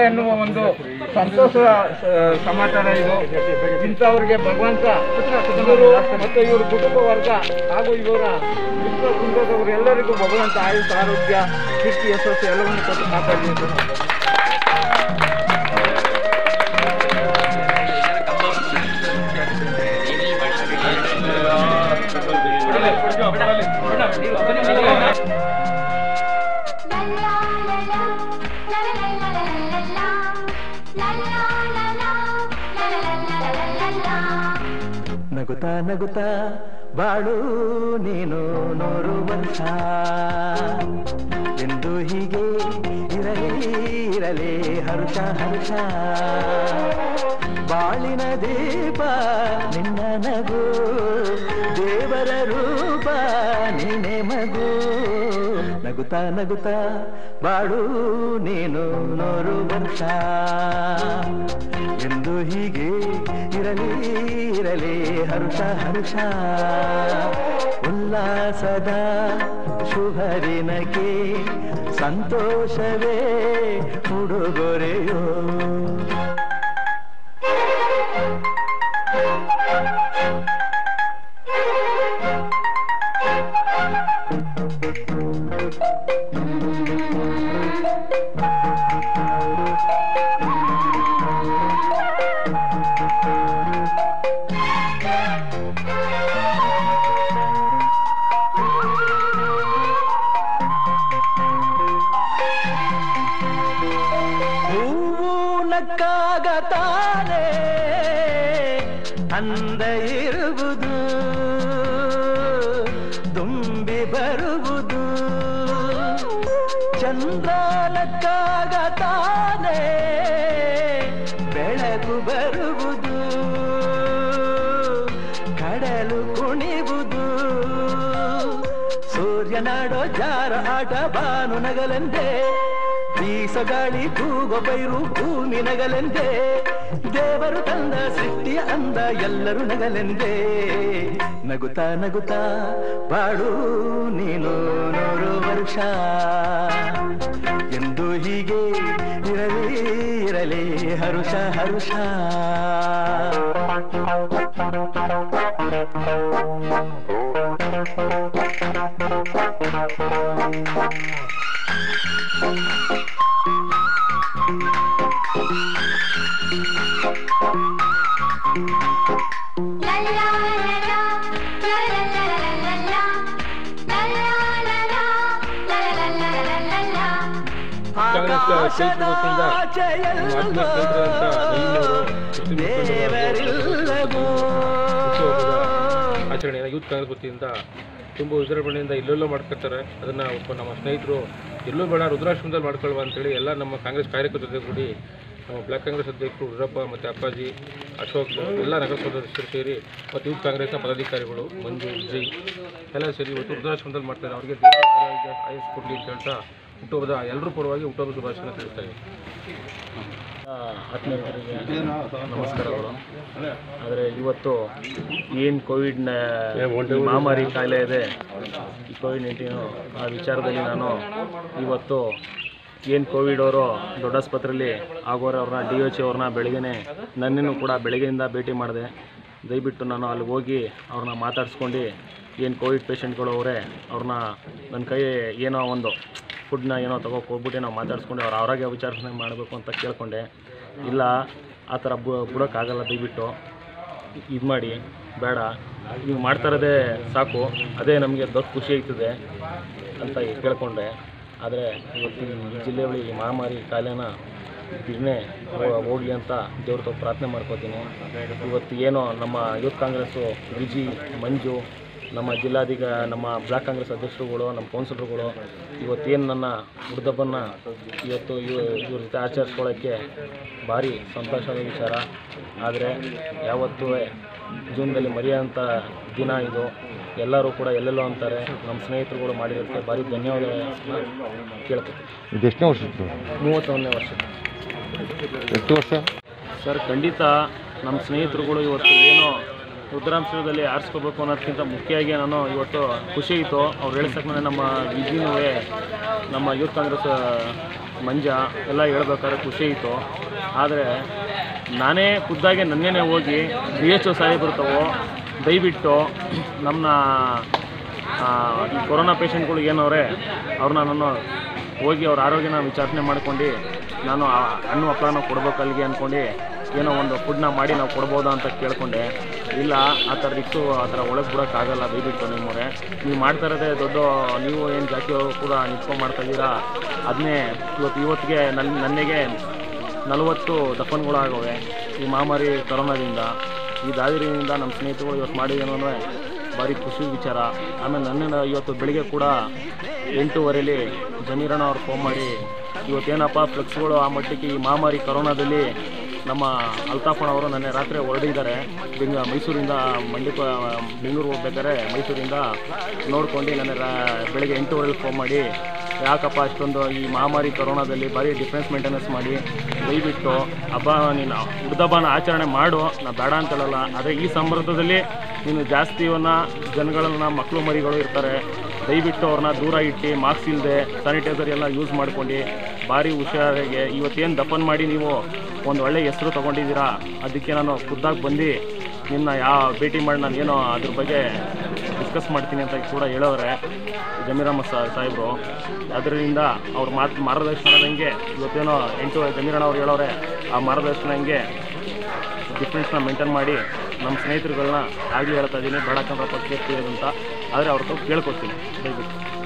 ಎನ್ನುವ ಒಂದು ಸಂತೋಷದ ಸ- ಸಮಾಚಾರ ಇದು ಇಂಥವ್ರಿಗೆ ಭಗವಂತ ಇವರು ಮತ್ತು ಇವ್ರ ಕುಟುಂಬ ವರ್ಗ ಹಾಗೂ ಇವರ ವಿಶ್ವ ಕುಟುಂಬದವರು ಎಲ್ಲರಿಗೂ ಭಗವಂತ ಆಯುಷ್ ಆರೋಗ್ಯ ಕೀರ್ತಿ ಯಶಸ್ಸು ಎಲ್ಲವನ್ನು ಕೊಟ್ಟು ಕಾಪಾಡಲಿ ಅಂತ ನಗುತ್ತಾ ನಗುತ್ತಾ ಬಾಳು ನೀನು ನೂರು ವರ್ಷ ಎಂದು ಹೀಗೆ ಇರಲಿ ಇರಲಿ ಹರುಷ ಹರುಷ ಬಾಳಿನ ದೀಪ ನಿನ್ನ ನಗು ದೇವರ ರೂಪ ನೀನೆ ಮಗು ನಗುತ್ತಾ ನಗುತ್ತಾ ಬಾಳು ನೀನು ನೂರು ವರ್ಷ ಎಂದು ಹೀಗೆ ಇರಲಿ ಇರಲಿ ಹರುಷ ಹರುಷ ಉಲ್ಲಾಸದ ಶುಭರಿನಕ್ಕೆ ಸಂತೋಷವೇ ಉಡುಗೊರೆಯೋ ಹೂವು ನಕ್ಕಾಗ ತಾನೇ ಅಂದ ಇರುವುದು ತುಂಬಿ ಬರುವುದು ಚಂದ್ರ ನಕ್ಕಾಗ ತಾನೇ ಬೆಳಕು ಬರುವುದು ಕಡಲು ಕುಣಿವುದು ಸೂರ್ಯನಾಡೋ ಜಾರ ಆಟ ಬಾನು ನಗಲೆಂದೇ ಬೀಸಗಾಳಿ ತೂಗೋ ಬೈರು ಭೂಮಿ ನಗಲೆಂದೇ ದೇವರು ತಂದ ಸೃಷ್ಟಿಯ ಅಂದ ಎಲ್ಲರೂ ನಗಲೆಂದೇ ನಗುತ್ತಾ ನಗುತ್ತಾ ಬಾಳು ನೀನು ನೂರು ವರ್ಷ ಎಂದು ಹೀಗೆ ಇರಲಿ ಇರಲಿ ಹರುಷ ಹರುಷ ದೇವರಿಲ್ಲವೋ ಆಚರಣೆಯನ್ನು ಯೂತ್ ಕಾಂಗ್ರೆಸ್ ವತಿಯಿಂದ ತುಂಬ ವಿಜೃಂಭಣೆಯಿಂದ ಎಲ್ಲೆಲ್ಲೋ ಮಾಡ್ಕೊಳ್ತಾರೆ ಅದನ್ನು ಒಬ್ಬ ನಮ್ಮ ಸ್ನೇಹಿತರು ಎಲ್ಲೋ ಬೇಡ ರುದ್ರಾಶ್ರಮದಲ್ಲಿ ಮಾಡ್ಕೊಳ್ಳುವ ಅಂತೇಳಿ ಎಲ್ಲ ನಮ್ಮ ಕಾಂಗ್ರೆಸ್ ಕಾರ್ಯಕರ್ತರ ಜೊತೆ ಕೂಡಿ ನಮ್ಮ ಬ್ಲಾಕ್ ಕಾಂಗ್ರೆಸ್ ಅಧ್ಯಕ್ಷರು ರುದ್ರಪ್ಪ ಮತ್ತು ಅಪ್ಪಾಜಿ ಅಶೋಕ್ ಎಲ್ಲ ನಗರ ಸದಸ್ಯರು ಸೇರಿ ಮತ್ತು ಯೂತ್ ಕಾಂಗ್ರೆಸ್ನ ಪದಾಧಿಕಾರಿಗಳು ಮಂಜು ವಿಜಯ್ ಎಲ್ಲ ಸೇರಿ ಇವತ್ತು ರುದ್ರಾಶ್ರಮದಲ್ಲಿ ಮಾಡ್ತಾರೆ ಅವರಿಗೆ ದೇವರ ಆರೋಗ್ಯ ಆಯುಷ್ ಕೊಡಲಿ ಅಂತ ಹೇಳ್ತಾ ಹುಟ್ಟುಹಬ್ಬದ ಎಲ್ಲರೂ ಪರವಾಗಿ ಹುಟ್ಟುಹಬ್ಬದ ಶುಭಾಶಯನ ತಿಳಿಸ್ತಾ ಇದ್ದೀನಿ ಆತ್ಮೀಯರಿಗೆ ನಮಸ್ಕಾರಗಳು ಆದರೆ ಇವತ್ತು ಏನು ಕೋವಿಡ್ನ ಈ ಮಹಾಮಾರಿ ಕಾಯಿಲೆ ಇದೆ ಈ ಕೋವಿಡ್ ನೈನ್ಟೀನು ಆ ವಿಚಾರದಲ್ಲಿ ನಾನು ಇವತ್ತು ಏನು ಕೋವಿಡ್ ಅವರು ದೊಡ್ಡ ಆಸ್ಪತ್ರೆಯಲ್ಲಿ ಆಗೋರೆ ಅವ್ರನ್ನ ಡಿ ಎಚ್ ಅವ್ರನ್ನ ಬೆಳಗ್ಗೆನೆ ನನ್ನನ್ನು ಕೂಡ ಬೆಳಗ್ಗೆಯಿಂದ ಭೇಟಿ ಮಾಡಿದೆ ದಯವಿಟ್ಟು ನಾನು ಅಲ್ಲಿ ಹೋಗಿ ಅವ್ರನ್ನ ಮಾತಾಡ್ಸ್ಕೊಂಡು ಏನು ಕೋವಿಡ್ ಪೇಷಂಟ್ಗಳು ಅವರೇ ಅವ್ರನ್ನ ನನ್ನ ಕೈ ಏನೋ ಒಂದು ಫುಡ್ನ ಏನೋ ತಗೋಕೆ ಹೋಗ್ಬಿಟ್ಟು ನಾವು ಮಾತಾಡ್ಸ್ಕೊಂಡು ಅವ್ರ ಆರೋಗ್ಯ ವಿಚಾರಣೆ ಮಾಡಬೇಕು ಅಂತ ಕೇಳ್ಕೊಂಡೆ ಇಲ್ಲ ಆ ಥರ ಬು ಬಿಡೋಕ್ಕಾಗಲ್ಲ ದಯವಿಟ್ಟು ಇದು ಮಾಡಿ ಬೇಡ ನೀವು ಮಾಡ್ತಾ ಇರೋದೇ ಸಾಕು ಅದೇ ನಮಗೆ ದೊಡ್ಡ ಖುಷಿ ಆಗ್ತದೆ ಅಂತ ಕೇಳ್ಕೊಂಡೆ ಆದರೆ ಇವತ್ತು ಈ ಜಿಲ್ಲೆಯಲ್ಲಿ ಈ ಮಹಾಮಾರಿ ಕಾಯಿಲೆನ ಬಿಡನೆ ಹೋಗಲಿ ಅಂತ ದೇವ್ರ ಹತ್ರ ಪ್ರಾರ್ಥನೆ ಮಾಡ್ಕೋತೀನಿ ಇವತ್ತು ಏನೋ ನಮ್ಮ ಯೂತ್ ಕಾಂಗ್ರೆಸ್ಸು ವಿಜಿ ಮಂಜು ನಮ್ಮ ಜಿಲ್ಲಾಧಿಕ ನಮ್ಮ ಬ್ಲಾಕ್ ಕಾಂಗ್ರೆಸ್ ಅಧ್ಯಕ್ಷರುಗಳು ನಮ್ಮ ಕೌನ್ಸಿಲರ್ಗಳು ಇವತ್ತೇನು ನನ್ನ ಹುಡ್ದಬ್ಬನ್ನು ಇವತ್ತು ಇವ ಇವ್ರ ಜೊತೆ ಆಚರಿಸ್ಕೊಳ್ಳೋಕ್ಕೆ ಭಾರಿ ಸಂತೋಷದ ವಿಚಾರ ಆದರೆ ಯಾವತ್ತೂ ಜೂನ್ದಲ್ಲಿ ಮರೆಯೋಂಥ ದಿನ ಇದು ಎಲ್ಲರೂ ಕೂಡ ಎಲ್ಲೆಲ್ಲೋ ಅಂತಾರೆ ನಮ್ಮ ಸ್ನೇಹಿತರುಗಳು ಮಾಡಿರೋದಕ್ಕೆ ಭಾರಿ ಧನ್ಯವಾದಗಳನ್ನ ಕೇಳ್ತೀನಿ ಇದು ಎಷ್ಟನೇ ವರ್ಷ ಇತ್ತು ಮೂವತ್ತೊಂದನೇ ವರ್ಷ ಎಷ್ಟು ವರ್ಷ ಸರ್ ಖಂಡಿತ ನಮ್ಮ ಸ್ನೇಹಿತರುಗಳು ಇವತ್ತು ಏನೋ ರುದ್ರಾಂಶದಲ್ಲಿ ಆರಿಸ್ಕೋಬೇಕು ಅನ್ನೋದಕ್ಕಿಂತ ಮುಖ್ಯವಾಗಿ ನಾನು ಇವತ್ತು ಖುಷಿ ಇತ್ತು ಅವ್ರು ಹೇಳಿಸಕ್ಕೆ ನಮ್ಮ ವಿಜಿನುವೆ ನಮ್ಮ ಯೂತ್ ಕಾಂಗ್ರೆಸ್ ಮಂಜ ಎಲ್ಲ ಹೇಳ್ಬೇಕಾದ್ರೆ ಖುಷಿ ಇತ್ತು ಆದರೆ ನಾನೇ ಖುದ್ದಾಗಿ ನನ್ನೇನೆ ಹೋಗಿ ಬಿ ಎಚ್ ಒ ಸಾಹೇಬ್ರು ದಯವಿಟ್ಟು ನಮ್ಮ ಆ, ಈ ಕೊರೋನಾ ಪೇಷಂಟ್ಗಳು ಏನವ್ರೆ ಅವ್ರನ್ನ ನಾನು ಹೋಗಿ ಅವ್ರ ಆರೋಗ್ಯನ ವಿಚಾರಣೆ ಮಾಡ್ಕೊಂಡು ನಾನು ಆ ಹಣ್ಣು ಹಪ್ಪಳನ ಕೊಡ್ಬೇಕು ಅಲ್ಲಿಗೆ ಅಂದ್ಕೊಂಡು ಏನೋ ಒಂದು ಫುಡ್ನ ಮಾಡಿ ನಾವು ಕೊಡ್ಬೋದಾ ಅಂತ ಕೇಳ್ಕೊಂಡೆ ಇಲ್ಲ ಆ ಥರ ಇತ್ತು ಆ ಥರ ಒಳಗೆ ಬಿಡೋಕ್ಕಾಗಲ್ಲ ದಯವಿಟ್ಟು ನಿಮ್ಮವ್ರೆ ನೀವು ಮಾಡ್ತಾ ಇರೋದೇ ದೊಡ್ಡ ನೀವು ಏನು ಜಾತಿ ಕೂಡ ನಿಂತ್ಕೊಂಡು ಮಾಡ್ತಾ ಇದ್ದೀರಾ ಅದನ್ನೇ ಇವತ್ತು ಇವತ್ತಿಗೆ ನನ್ನ ನನಗೆ ನಲವತ್ತು ದಫನ್ಗಳು ಆಗವೆ ಈ ಮಹಾಮಾರಿ ಕರೋನಾದಿಂದ ಈ ದಾದಿರಿಯಿಂದ ನಮ್ಮ ಸ್ನೇಹಿತರು ಇವತ್ತು ಮಾಡಿದ್ದೇನೋ ಭಾರಿ ಖುಷಿ ವಿಚಾರ ಆಮೇಲೆ ನನ್ನ ಇವತ್ತು ಬೆಳಿಗ್ಗೆ ಕೂಡ ಎಂಟೂವರೆಲಿ ಜಮೀರಣ್ಣ ಅವ್ರು ಫೋನ್ ಮಾಡಿ ಇವತ್ತೇನಪ್ಪ ಫ್ಲೆಕ್ಸ್ಗಳು ಆ ಮಟ್ಟಕ್ಕೆ ಈ ಮಹಾಮಾರಿ ಕರೋನಾದಲ್ಲಿ ನಮ್ಮ ಅಲ್ತಾಫಣ್ಣ ಅವರು ನೆನ್ನೆ ರಾತ್ರಿ ಹೊರಡಿದ್ದಾರೆ ಬೆಂಗ ಮೈಸೂರಿಂದ ಮಂಡಿಪ ಬೆಂಗಳೂರು ಹೋಗ್ಬೇಕಾದ್ರೆ ಮೈಸೂರಿಂದ ನೋಡ್ಕೊಂಡು ನೆನ್ನೆ ರಾ ಬೆಳಗ್ಗೆ ಎಂಟೂವರೆಲಿ ಫೋನ್ ಮಾಡಿ ಯಾಕಪ್ಪ ಅಷ್ಟೊಂದು ಈ ಮಹಾಮಾರಿ ಕರೋನಾದಲ್ಲಿ ಭಾರಿ ಡಿಫ್ರೆನ್ಸ್ ಮೇಂಟೆನೆನ್ಸ್ ಮಾಡಿ ದಯವಿಟ್ಟು ಹಬ್ಬ ನೀನು ಹುಡ್ದಬ್ಬನ ಆಚರಣೆ ಮಾಡು ನಾ ಬೇಡ ಅಂತ ಹೇಳಲ್ಲ ಆದರೆ ಈ ಸಂದರ್ಭದಲ್ಲಿ ನೀನು ಜಾಸ್ತಿ ಇವನ್ನ ಜನಗಳನ್ನ ಮಕ್ಕಳು ಮರಿಗಳು ಇರ್ತಾರೆ ದಯವಿಟ್ಟು ಅವ್ರನ್ನ ದೂರ ಇಟ್ಟು ಮಾಸ್ಕ್ ಇಲ್ಲದೆ ಸ್ಯಾನಿಟೈಸರ್ ಎಲ್ಲ ಯೂಸ್ ಮಾಡ್ಕೊಂಡು ಭಾರಿ ಹುಷಾರಾಗಿ ಇವತ್ತೇನು ದಫನ್ ಮಾಡಿ ನೀವು ಒಂದು ಒಳ್ಳೆ ಹೆಸರು ತೊಗೊಂಡಿದ್ದೀರಾ ಅದಕ್ಕೆ ನಾನು ಖುದ್ದಾಗಿ ಬಂದು ನಿನ್ನ ಯಾವ ಭೇಟಿ ಮಾಡಿ ನಾನು ಏನೋ ಅದ್ರ ಬಗ್ಗೆ ಡಿಸ್ಕಸ್ ಮಾಡ್ತೀನಿ ಅಂತ ಕೂಡ ಹೇಳೋರೆ ಜಮೀರಮ್ಮ ಸಾಹೇಬರು ಅದರಿಂದ ಅವ್ರ ಮಾತು ಮಾರ್ಗದರ್ಶನದಂಗೆ ಇವತ್ತೇನೋ ಎಂಟು ಜಮೀರಣ್ಣ ಅವ್ರು ಹೇಳೋರೆ ಆ ಮಾರ್ಗದರ್ಶನ ಹಂಗೆ ಡಿಫ್ರೆನ್ಸ್ನ ಮೇಂಟೈನ್ ಮಾಡಿ ನಮ್ಮ ಸ್ನೇಹಿತರುಗಳನ್ನ ಆಗಲಿ ಹೇಳ್ತಾ ಇದ್ದೀನಿ ಬೇಡ ಕಣ್ರಪ್ಪ ಕೇಳ್ತೀವಿ ಅಂತ ಆದರೆ ಅವ್ರ ಕೇಳ್ಕೊತೀನಿ ದಯವಿಟ್ಟು